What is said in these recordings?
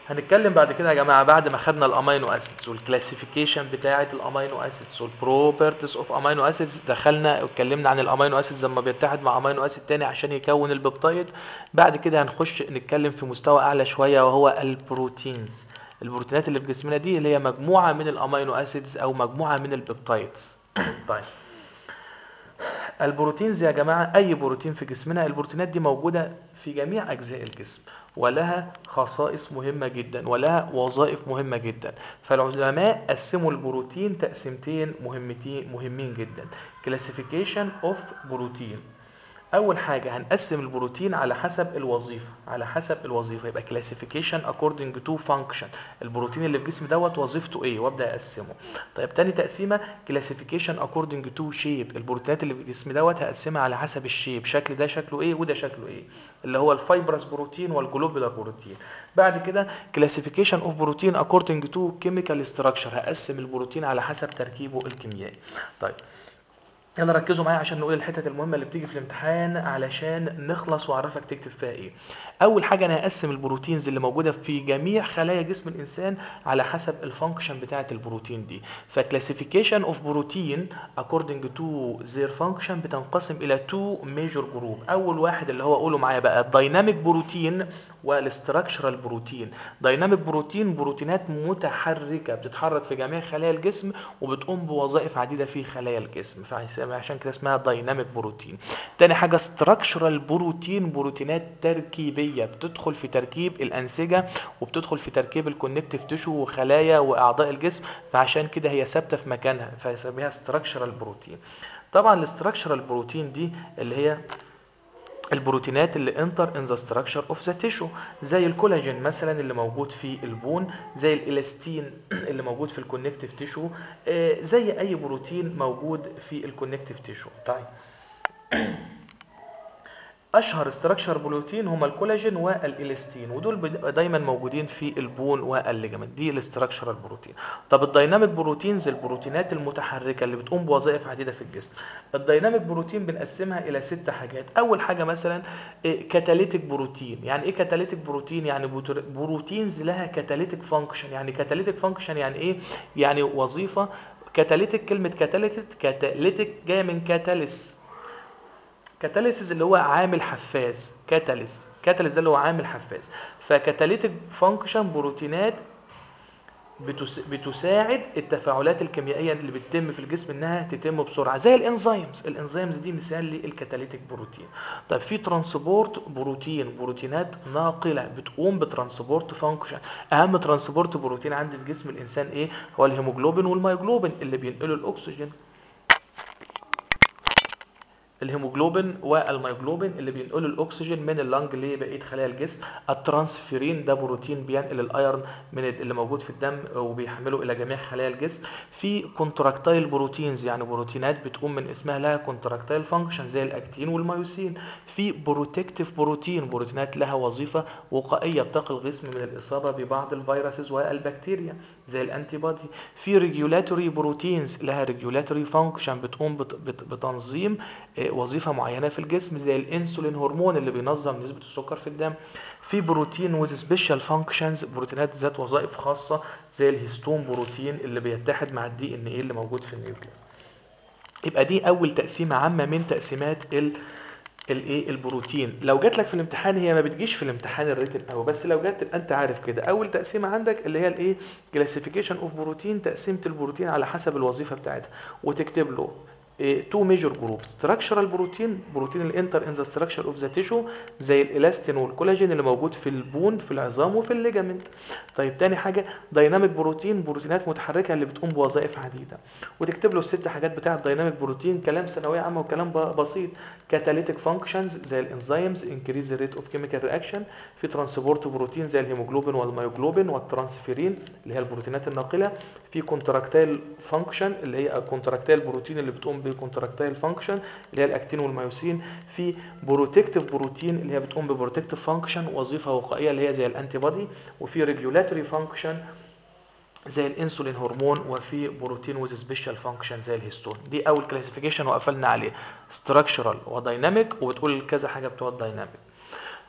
هنتكلم بعد كده يا جماعه بعد ما خدنا الامينو اسيدز والكلاسيفيكيشن بتاعه الامينو اسيدز والبروبرتيز اوف امينو اسيدز دخلنا واتكلمنا عن الامينو اسيدز لما بيتحد مع امينو اسيد تاني عشان يكون البيبتايد بعد كده هنخش نتكلم في مستوى اعلى شويه وهو البروتينز البروتينات اللي في جسمنا دي اللي هي مجموعه من الامينو اسيدز او مجموعه من البيبتايدز طيب البروتينز يا جماعه اي بروتين في جسمنا البروتينات دي موجوده في جميع اجزاء الجسم ولها خصائص مهمه جدا ولها وظائف مهمه جدا فالعلماء قسموا البروتين تقسيمتين مهمتين مهمين جدا كلاسيفيكيشن اوف بروتين اول حاجه هنقسم البروتين على حسب الوظيفه على حسب الوظيفه يبقى كلاسيفيكيشن اكوردنج تو فانكشن البروتين اللي في الجسم دوت وظيفته ايه وابدا اقسمه طيب تاني تقسيمه كلاسيفيكيشن اكوردنج تو شيب البروتينات اللي في الجسم دوت هقسمها على حسب الشيب شكل ده شكله ايه وده شكله ايه اللي هو الفايبرس بروتين والجلوبولار بروتين بعد كده كلاسيفيكيشن اوف بروتين اكوردنج تو كيميكال ستراكشر هقسم البروتين على حسب تركيبه الكيميائي طيب يلا ركزوا معايا عشان نقول الحتت المهمه اللي بتيجي في الامتحان علشان نخلص واعرفك تكتب فيها ايه اول حاجه انا هقسم البروتينز اللي موجوده في جميع خلايا جسم الانسان على حسب الفانكشن بتاعه البروتين دي فكلاسيفيكيشن اوف بروتين اكوردنج تو زير فانكشن بتنقسم الى تو ميجور جروب اول واحد اللي هو قولوا معايا بقى الدايناميك بروتين والاستراكشرال بروتين دايناميك بروتين بروتينات متحركه بتتحرك في جميع خلايا الجسم وبتقوم بوظائف عديده في خلايا الجسم عشان كده اسمها دايناميك بروتين تاني حاجه استراكشرال بروتين بروتينات تركيبيه بتدخل في تركيب الانسجه وبتدخل في تركيب الكونكتيف تيشو وخلايا واعضاء الجسم فعشان كده هي ثابته في مكانها فيسميها استراكشرال بروتين طبعا الاستراكشرال بروتين دي اللي هي البروتينات اللي انتر ان ذا ستراكشر اوف ذا تيشو زي الكولاجين مثلا اللي موجود في البون زي الالاستين اللي موجود في الكونكتيف تيشو زي اي بروتين موجود في الكونكتيف تيشو طيب اشهر استراكشر بروتين هما الكولاجين والالاستين ودول دايما موجودين في البون والليجامنت دي الاستراكشرال بروتين طب الدايناميك بروتينز البروتينات المتحركه اللي بتقوم بوظائف عديده في الجسم الدايناميك بروتين بنقسمها الى ست حاجات اول حاجه مثلا كاتاليتيك بروتين يعني ايه كاتاليتيك بروتين يعني بروتينز لها كاتاليتيك فانكشن يعني كاتاليتيك فانكشن يعني ايه يعني وظيفه كاتاليتيك كلمه كاتاليتيك كاتاليتيك جايه من كاتاليس كاتاليسيس اللي هو عامل حفاز كاتاليس كاتاليس ده اللي هو عامل حفاز فكاتاليتيك فانكشن بروتينات بتساعد التفاعلات الكيميائيه اللي بتتم في الجسم انها تتم بسرعه زي الانزيمز الانزيمز دي مثال للكاتاليتيك بروتين طيب في ترانسبورت بروتين بروتينات ناقله بتقوم بترانسبورت فانكشن اهم ترانسبورت بروتين عند جسم الانسان ايه هو الهيموجلوبين والمايجلوبين اللي بينقلوا الاكسجين الهيموجلوبين والمايجلوبين اللي بينقلوا الاكسجين من اللنج لبقيه خلايا الجسم الترانسفيرين ده بروتين بينقل الايرون من اللي موجود في الدم وبيحمله الى جميع خلايا الجسم في كونتراكتايل بروتينز يعني بروتينات بتقوم من اسمها لها كونتراكتايل فانكشن زي الاكتين والمايوسين في بروتكتيف بروتين بروتينات لها وظيفه وقائيه بتقي الجسم من الاصابه ببعض الفيروسز والبكتيريا زي الانتي بودي في ريجولاتوري بروتينز لها ريجولاتوري فانكشن بتقوم بتنظيم وظيفه معينه في الجسم زي الانسولين هرمون اللي بينظم نسبه السكر في الدم في بروتين وذ سبيشال فانكشنز بروتينات ذات وظائف خاصه زي الهيستون بروتين اللي بيتحد مع الدي ان ايه اللي موجود في النيوكليس يبقى دي اول تقسيمه عامه من تقسيمات ال الايه البروتين لو جات لك في الامتحان هي ما بتجيش في الامتحان الريتن قوي بس لو جات تبقى انت عارف كده اول تقسيمه عندك اللي هي الايه كلاسيفيكيشن اوف بروتين تقسيمه البروتين على حسب الوظيفه بتاعتها وتكتب له تو ميجور جروب ستراكشرال بروتين بروتين الانتر ان ذا ستراكشر اوف ذا تيشو زي الالاستين والكولاجين اللي موجود في البون في العظام وفي الليجامنت طيب تاني حاجه دايناميك بروتين بروتينات متحركه اللي بتقوم بوظائف عديده وتكتب له الست حاجات بتاعه الدايناميك بروتين كلام ثانويه عامه وكلام بسيط كاتاليتيك فانكشنز زي الانزيمز انكريز ريت اوف كيميكال رياكشن في ترانسبورت بروتين زي الهيموجلوبين والمايوجلوبين والترانسفيرين اللي هي البروتينات الناقله في كونتراكتايل فانكشن اللي هي كونتراكتايل بروتين اللي بتقوم بكونتراكتايل فانكشن اللي هي الاكتين والمايوسين في بروتكتيف بروتين اللي هي بتقوم ببروتكتيف فانكشن وظيفه وقائيه اللي هي زي الانتي بودي وفي ريجولاتوري فانكشن زي الانسولين هرمون وفي بروتين وذ سبيشال فانكشن زي الهيستون دي اول كلاسيفيكيشن وقفلنا عليه ستراكشرال ودايناميك وبتقول كذا حاجه بتوع الدايناميك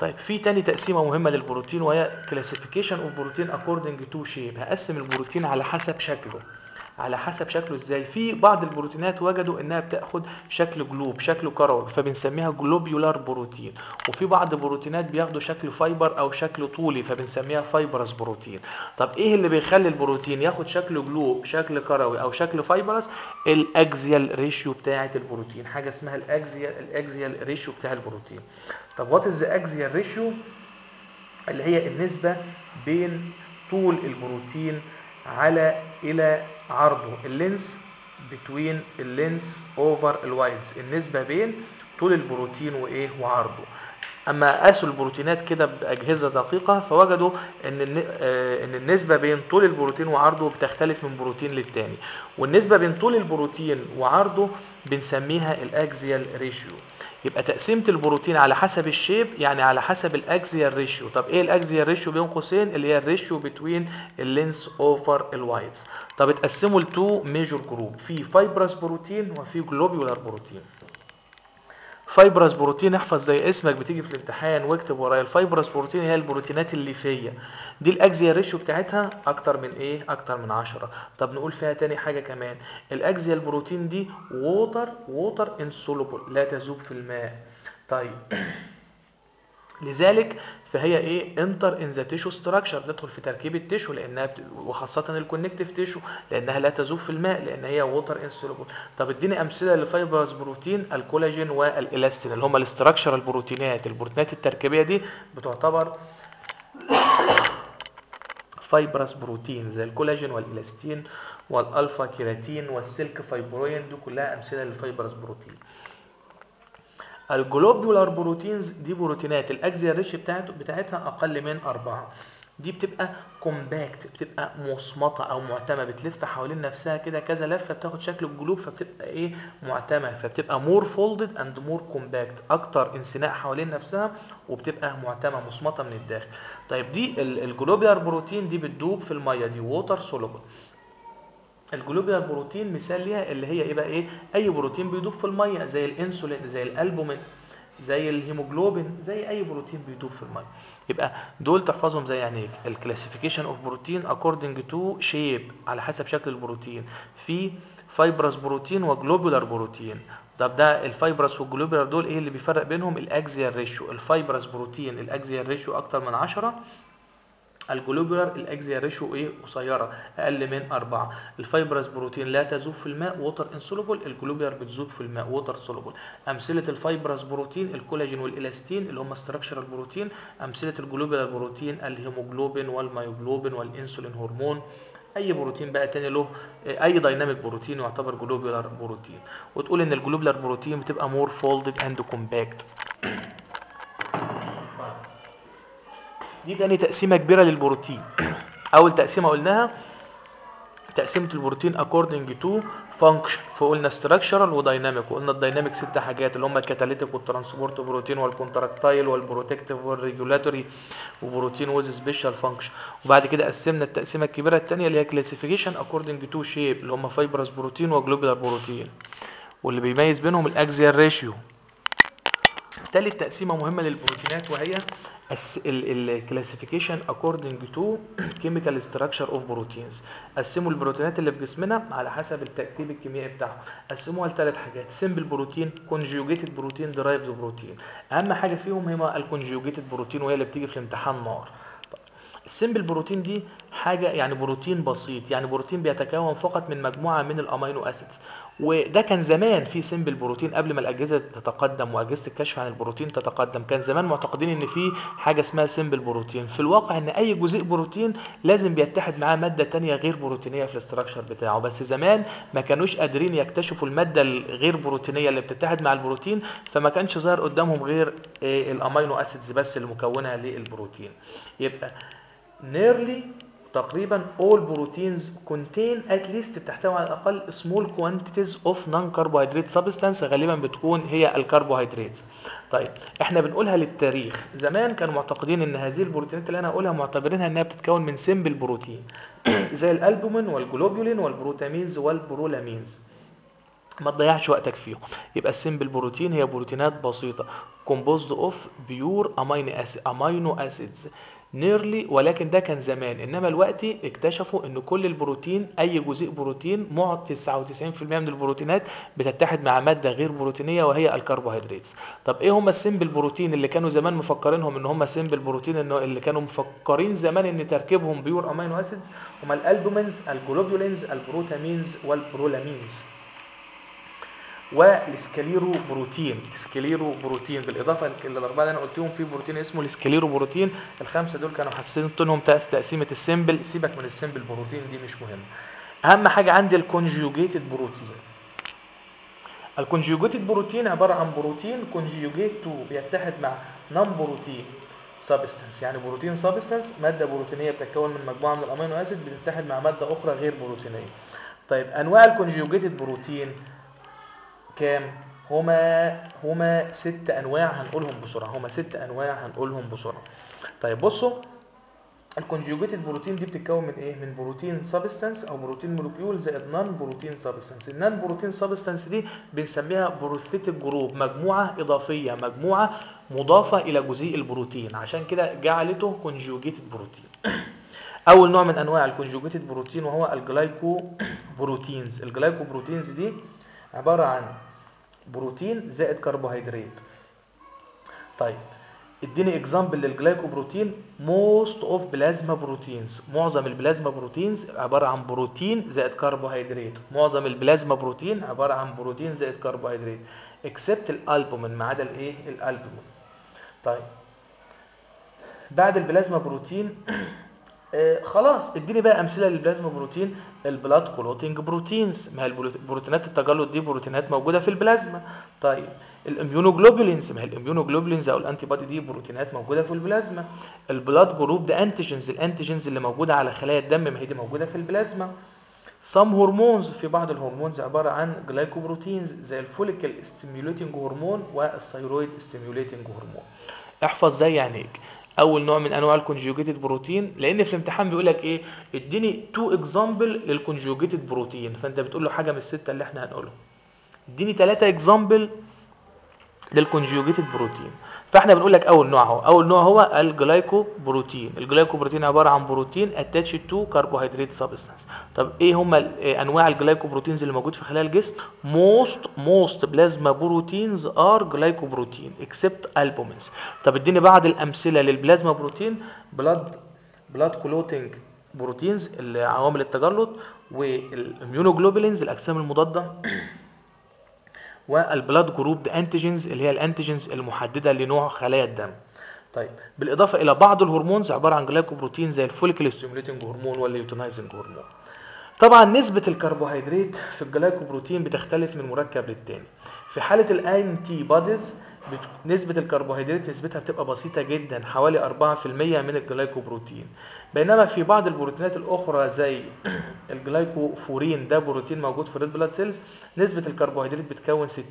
طيب في تاني تقسيمه مهمه للبروتين وهي كلاسيفيكيشن اوف بروتين اكوردنج تو شيب هقسم البروتين على حسب شكله على حسب شكله ازاي في بعض البروتينات وجدوا انها بتاخد شكل جلوب شكل كروي فبنسميها جلوبيولار بروتين وفي بعض البروتينات بياخدوا شكل فايبر او شكل طولي فبنسميها فايبرس بروتين طب ايه اللي بيخلي البروتين ياخد شكل جلوب شكل كروي او شكل فايبرس الاكزيال ريشيو بتاعه البروتين حاجه اسمها الاكزيال الاكزيال ريشيو بتاع البروتين طب وات از اكزيال ريشيو اللي هي النسبه بين طول البروتين على الى عرضه اللينس بتوين اللينس اوفر الوايدز النسبه بين طول البروتين وايه وعرضه اما قاسوا البروتينات كده باجهزه دقيقه فوجدوا ان ان النسبه بين طول البروتين وعرضه بتختلف من بروتين للتاني والنسبه بين طول البروتين وعرضه بنسميها الاكزيال ريشيو يبقى تقسيمه البروتين على حسب الشيب يعني على حسب الاكزيال ريشيو طب ايه الاكزيال ريشيو بين قوسين اللي هي الريشيو بتوين اللينس اوفر الوايدز طب اتقسموا لتو ميجور جروب في فايبرس بروتين وفي جلوبيولار بروتين فايبرس بروتين احفظ زي اسمك بتيجي في الامتحان واكتب ورايا الفايبرس بروتين هي البروتينات الليفيه دي الاكزيال ريشيو بتاعتها اكتر من ايه اكتر من 10 طب نقول فيها تاني حاجه كمان الاكزيال بروتين دي ووتر ووتر انسولوبل لا تذوب في الماء طيب لذلك فهي ايه انتر ان ذا تيشو ستراكشر بتدخل في تركيب التيشو لانها بت... وخاصه الكونكتيف تيشو لانها لا تذوب في الماء لان هي ووتر انسولوبل طب اديني امثله لفايبرز بروتين الكولاجين والالاستين اللي هم الاستراكشر البروتينات البروتينات التركيبيه دي بتعتبر فايبرس بروتين زي الكولاجين والالاستين والالفا كيراتين والسلك فايبروين دي كلها امثله للفايبرس بروتين الجلوبيولار بروتينز دي بروتينات الاكزيال ريش بتاعته بتاعتها اقل من أربعة دي بتبقى كومباكت بتبقى مصمطه او معتمه بتلف حوالين نفسها كده كذا لفه بتاخد شكل الجلوب فبتبقى ايه معتمه فبتبقى مور فولدد اند مور كومباكت اكتر انسناء حوالين نفسها وبتبقى معتمه مصمطه من الداخل طيب دي الجلوبيولار بروتين دي بتدوب في الميه دي ووتر سولوبل الجلوبيولار بروتين مثال ليها اللي هي ايه بقى ايه اي بروتين بيدوب في الميه زي الانسولين زي الالبومين زي الهيموجلوبين زي اي بروتين بيدوب في الميه يبقى دول تحفظهم زي يعني الكلاسيفيكيشن اوف بروتين اكوردنج تو شيب على حسب شكل البروتين في فايبرس بروتين وجلوبولار بروتين طب ده الفايبرس والجلوبولار دول ايه اللي بيفرق بينهم الاكزيال ريشيو الفايبرس بروتين الاكزيال ريشيو اكتر من 10 الجلوبولار الاكزيال ريشيو ايه قصيره اقل من 4 الفايبرس بروتين لا تذوب في الماء ووتر انسولوبل الجلوبولار بتذوب في الماء ووتر سولوبل امثله الفايبرس بروتين الكولاجين والالاستين اللي هم ستراكشرال بروتين امثله الجلوبولار بروتين الهيموجلوبين والمايوجلوبين والانسولين هرمون اي بروتين بقى تاني له اي دايناميك بروتين يعتبر جلوبولار بروتين وتقول ان الجلوبولار بروتين بتبقى مور فولدد اند كومباكت دي تاني تقسيمه كبيره للبروتين اول تقسيمه قلناها تقسيمه البروتين اكوردنج تو فانكشن فقلنا ستراكشرال ودايناميك وقلنا الدايناميك ست حاجات اللي هم الكاتاليتيك والترانسبورت بروتين والكونتراكتايل والبروتكتيف والريجولاتوري وبروتين ويز سبيشال فانكشن وبعد كده قسمنا التقسيمه الكبيره الثانيه اللي هي كلاسيفيكيشن اكوردنج تو شيب اللي هم فايبرس بروتين وجلوبولار بروتين واللي بيميز بينهم الاكزيال ريشيو ثالث تقسيمه مهمه للبروتينات وهي الكلاسيفيكيشن اكوردنج تو كيميكال ستراكشر اوف بروتينز قسموا البروتينات اللي في جسمنا على حسب التركيب الكيميائي بتاعهم قسموها لثلاث حاجات سمبل بروتين كونجيوجيتد بروتين درايفد بروتين اهم حاجه فيهم هي الكونجيوجيتد بروتين وهي اللي بتيجي في الامتحان نار السمبل بروتين دي حاجه يعني بروتين بسيط يعني بروتين بيتكون فقط من مجموعه من الامينو اسيدز وده كان زمان في سمبل بروتين قبل ما الاجهزه تتقدم واجهزه الكشف عن البروتين تتقدم كان زمان معتقدين ان في حاجه اسمها سمبل بروتين في الواقع ان اي جزيء بروتين لازم بيتحد معاه ماده تانية غير بروتينيه في الاستراكشر بتاعه بس زمان ما كانوش قادرين يكتشفوا الماده الغير بروتينيه اللي بتتحد مع البروتين فما كانش ظاهر قدامهم غير الامينو اسيدز بس المكونه للبروتين يبقى نيرلي تقريبا all proteins contain at least بتحتوي على الاقل small quantities of non carbohydrate substance غالبا بتكون هي الكربوهيدرات طيب احنا بنقولها للتاريخ زمان كانوا معتقدين ان هذه البروتينات اللي انا هقولها معتبرينها انها بتتكون من سمبل بروتين زي الالبومين والجلوبولين والبروتامينز والبرولامينز ما تضيعش وقتك فيهم يبقى السيمبل بروتين هي بروتينات بسيطه كومبوزد اوف بيور امينو اسيدز نيرلي ولكن ده كان زمان انما دلوقتي اكتشفوا ان كل البروتين اي جزيء بروتين معظم 99% من البروتينات بتتحد مع ماده غير بروتينيه وهي الكربوهيدرات طب ايه هم السيمبل بروتين اللي كانوا زمان مفكرينهم ان هم سيمبل بروتين انه اللي كانوا مفكرين زمان ان تركيبهم بيور امينو اسيدز هم الالبومينز الجلوبولينز البروتامينز والبرولامينز والسكاليرو بروتين السكاليرو بروتين بالاضافه للاربعه اللي انا قلتهم في بروتين اسمه السكاليرو بروتين الخمسه دول كانوا حاسينهم تقسيمه السيمبل سيبك من السيمبل بروتين دي مش مهم اهم حاجه عندي الكونجيوجيتد بروتين الكونجيوجيتد بروتين عباره عن بروتين كونجيوجيت تو بيتحد مع نون بروتين سبستانس يعني بروتين سبستانس ماده بروتينيه بتتكون من مجموعه من الامينو اسيد بتتحد مع ماده اخرى غير بروتينيه طيب انواع الكونجيوجيتد بروتين كام هما هما ست انواع هنقولهم بسرعه هما ست انواع هنقولهم بسرعه طيب بصوا الكونجوجيتد بروتين دي بتتكون من ايه من بروتين سبستانس او بروتين مولكيول زائد نون بروتين سبستانس النون بروتين سبستانس دي بنسميها بروثيتك جروب مجموعه اضافيه مجموعه مضافه الى جزيء البروتين عشان كده جعلته كونجوجيتد بروتين اول نوع من انواع الكونجوجيتد بروتين وهو الجلايكو بروتينز الجلايكو بروتينز دي عباره عن بروتين زائد كربوهيدرات طيب اديني اكزامبل للجلايكوبروتين موست اوف بلازما بروتينز معظم البلازما بروتينز عباره عن بروتين زائد كربوهيدرات معظم البلازما بروتين عباره عن بروتين زائد كربوهيدرات اكسبت الالبومين ما عدا الايه الالبومين طيب بعد البلازما بروتين آه خلاص اديني بقى امثله للبلازما بروتين البلاد كلوتينج بروتينز ما هي البروتينات التجلط دي بروتينات موجوده في البلازما طيب الاميونوجلوبولينز ما هي الاميونوجلوبولينز او الانتي بودي دي بروتينات موجوده في البلازما البلاد جروب ده انتيجنز الانتيجنز اللي موجوده على خلايا الدم ما هي دي موجوده في البلازما سم هرمونز في بعض الهرمونز عباره عن جلايكوبروتينز زي الفوليكل ستيميوليتنج هرمون والثيرويد ستيميوليتنج هرمون احفظ زي عينيك اول نوع من انواع الكونجوجيتد بروتين لان في الامتحان بيقول لك ايه اديني تو اكزامبل للكونجوجيتد بروتين فانت بتقول له حاجه من السته اللي احنا هنقولهم اديني ثلاثه اكزامبل للكونجوجيتد بروتين فاحنا بنقول لك اول نوع هو اول نوع هو الجلايكو بروتين الجلايكو بروتين عباره عن بروتين اتاتش تو كربوهيدرات سبستانس طب ايه هم انواع الجلايكو بروتينز اللي موجود في خلايا الجسم موست موست بلازما بروتينز ار جلايكو بروتين اكسبت البومينز طب اديني بعض الامثله للبلازما بروتين بلاد بلاد كلوتنج بروتينز عوامل التجلط والاميونوجلوبولينز الاجسام المضاده والبلاد جروب ده انتيجنز اللي هي الانتيجنز المحدده لنوع خلايا الدم طيب بالاضافه الى بعض الهرمونز عباره عن جلايكوبروتين زي الفوليكل ستيموليتنج هرمون والليوتينايزنج هرمون طبعا نسبه الكربوهيدرات في الجلايكوبروتين بتختلف من مركب للتاني في حاله الانتي بوديز نسبة الكربوهيدرات نسبتها بتبقى بسيطة جدا حوالي 4% من الجلايكوبروتين بينما في بعض البروتينات الأخرى زي الجلايكوفورين ده بروتين موجود في الريد بلاد سيلز نسبة الكربوهيدرات بتكون 60%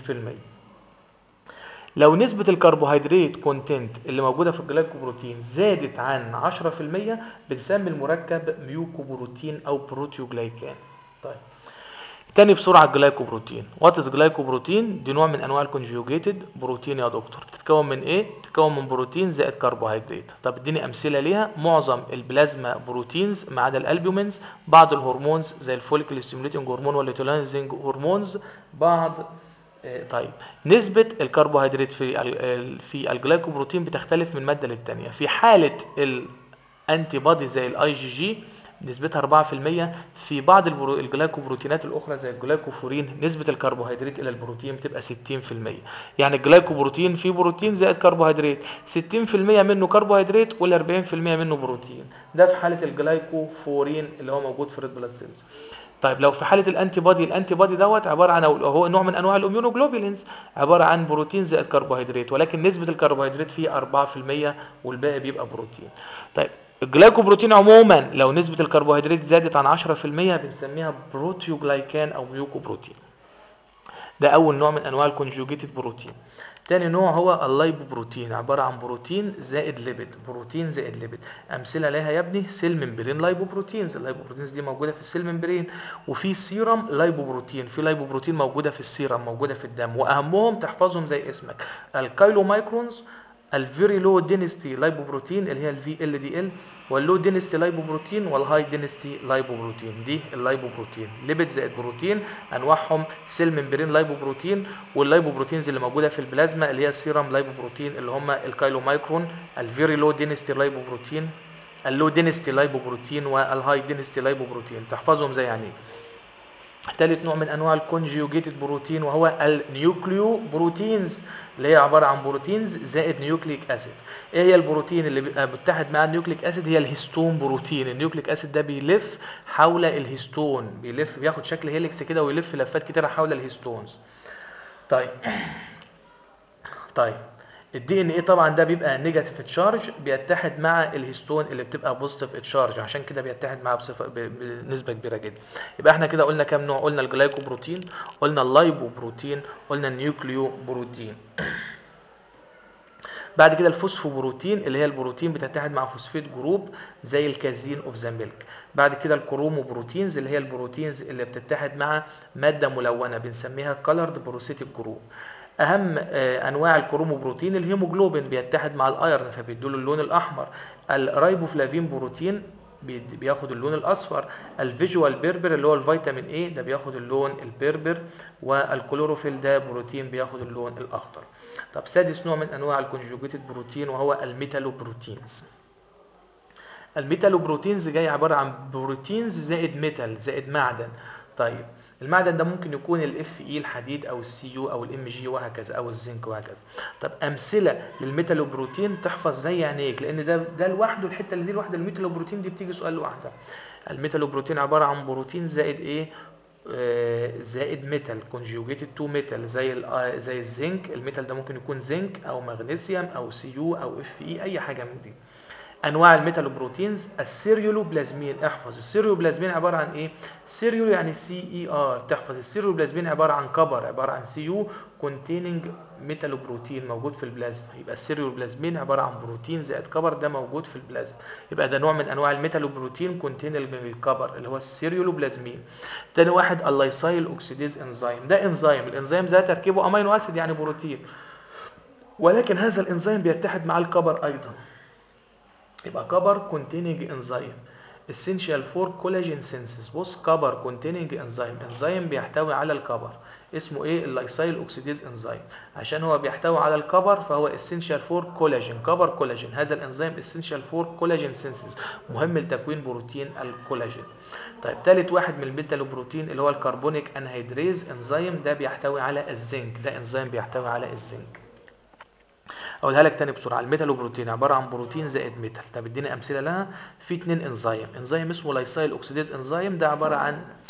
لو نسبة الكربوهيدرات كونتنت اللي موجودة في الجلايكوبروتين زادت عن 10% بنسمي المركب ميوكوبروتين أو بروتيوجلايكان طيب تاني بسرعه الجلايكوبروتين وات از جلايكوبروتين دي نوع من انواع الكونجوجيتد بروتين يا دكتور بتتكون من ايه بتتكون من بروتين زائد كربوهيدرات طب اديني امثله ليها معظم البلازما بروتينز ما عدا الالبومينز بعض الهرمونز زي الفوليكل ستيموليتنج هرمون والليتولينزنج هرمونز بعض آه طيب نسبة الكربوهيدرات في في الجلايكوبروتين بتختلف من مادة للتانية في حالة الانتي بودي زي الاي جي جي نسبتها 4% في بعض الجلايكوبروتينات الاخرى زي الجلايكوفورين نسبه الكربوهيدرات الى البروتين بتبقى 60% يعني الجلايكوبروتين فيه بروتين زائد كربوهيدرات 60% منه كربوهيدرات وال40% منه بروتين ده في حاله الجلايكوفورين اللي هو موجود في الريد بلاد سيلز طيب لو في حاله الانتي بودي الانتي بودي دوت عباره عن هو نوع من انواع الاميونوجلوبولينز عباره عن بروتين زائد كربوهيدرات ولكن نسبه الكربوهيدرات فيه 4% والباقي بيبقى بروتين طيب الجلايكوبروتين عموما لو نسبة الكربوهيدرات زادت عن 10% بنسميها بروتيوجلايكان او ميوكوبروتين ده اول نوع من انواع الكونجوجيتد بروتين تاني نوع هو اللايبوبروتين عبارة عن بروتين زائد ليبيد بروتين زائد ليبيد أمثلة لها يا ابني سيل ممبرين لايبوبروتينز اللايبوبروتينز دي موجودة في السيل ممبرين وفي سيرم لايبوبروتين في لايبوبروتين موجودة في السيرم موجودة في الدم وأهمهم تحفظهم زي اسمك الكايلو مايكرونز الفيري لو دينستي لايبوبروتين اللي هي الفي ال دي ال واللو دينستي لايبوبروتين والهاي دينستي لايبوبروتين دي اللايبوبروتين ليبيد زائد بروتين انواعهم سيل ممبرين لايبوبروتين واللايبوبروتينز اللي موجوده في البلازما اللي هي السيرم لايبوبروتين اللي هم الكايلو مايكرون الفيري لو دينستي لايبوبروتين اللو دينستي لايبوبروتين والهاي دينستي لايبوبروتين تحفظهم زي يعني ثالث نوع من انواع الكونجيوجيتد بروتين وهو النيوكليو بروتينز اللي هي عباره عن بروتينز زائد نيوكليك اسيد ايه هي البروتين اللي بيبقى متحد مع النيوكليك اسيد هي الهيستون بروتين النيوكليك اسيد ده بيلف حول الهيستون بيلف بياخد شكل هيليكس كده ويلف لفات كتيره حول الهيستونز طيب طيب الدي ان ايه طبعا ده بيبقى نيجاتيف تشارج بيتحد مع الهيستون اللي بتبقى بوزيتيف تشارج عشان كده بيتحد معاها بصفه بنسبه كبيره جدا يبقى احنا كده قلنا كام نوع قلنا الجلايكوبروتين قلنا اللايبوبروتين قلنا النيوكليو بروتين بعد كده الفوسفوبروتين اللي هي البروتين بتتحد مع فوسفيت جروب زي الكازين اوف ذا ميلك بعد كده الكروموبروتينز اللي هي البروتينز اللي بتتحد مع ماده ملونه بنسميها كولرد بروسيتيك جروب اهم انواع الكروموبروتين الهيموجلوبين بيتحد مع الايرن فبيدوا له اللون الاحمر الرايبوفلافين بروتين بياخد اللون الاصفر الفيجوال بيربر اللي هو الفيتامين اي ده بياخد اللون البيربر والكلوروفيل ده بروتين بياخد اللون الاخضر طب سادس نوع من انواع الكونجوجيتد بروتين وهو الميتالوبروتينز الميتالوبروتينز جاي عباره عن بروتينز زائد ميتال زائد معدن طيب المعدن ده ممكن يكون الاف اي الحديد او السي يو او الام جي وهكذا او الزنك وهكذا طب امثله للميتالوبروتين تحفظ زي عينيك لان ده ده لوحده الحته اللي دي لوحدها الميتالوبروتين دي بتيجي سؤال لوحدها الميتالوبروتين عباره عن بروتين زائد ايه آه زائد ميتال كونجوجيتد تو ميتال زي زي الزنك الميتال ده ممكن يكون زنك او مغنيسيوم او سي يو او اف اي اي حاجه من دي انواع الميتالوبروتينز السيريولوبلازمين احفظ السيريولوبلازمين عباره عن ايه سيريول يعني سي اي ار تحفظ السيريولوبلازمين عباره عن كبر عباره عن سي يو كونتيننج ميتالوبروتين موجود في البلازما يبقى السيريولوبلازمين عباره عن بروتين زائد كبر ده موجود في البلازما يبقى ده نوع من انواع الميتالوبروتين كونتيننج الكبر اللي هو السيريولوبلازمين تاني واحد اللايسايل اوكسيديز انزيم ده انزيم الانزيم ده تركيبه امينو اسيد يعني بروتين ولكن هذا الانزيم بيتحد مع الكبر ايضا يبقى كبر كونتيننج انزيم essential for collagen synthesis بص كبر كونتيننج انزيم انزيم بيحتوي على الكبر اسمه ايه اللايسايل اوكسيديز انزيم عشان هو بيحتوي على الكبر فهو essential for collagen كبر كولاجين هذا الانزيم essential for collagen synthesis مهم لتكوين بروتين الكولاجين طيب ثالث واحد من الميتالوبروتين اللي هو الكربونيك انهيدريز انزيم ده بيحتوي على الزنك ده انزيم بيحتوي على الزنك اقولها لك تاني بسرعه الميتالوبروتين عباره عن بروتين زائد ميتال طب اديني امثله لها في اتنين انزيم انزيم اسمه لايسايل اوكسيديز انزيم ده عباره عن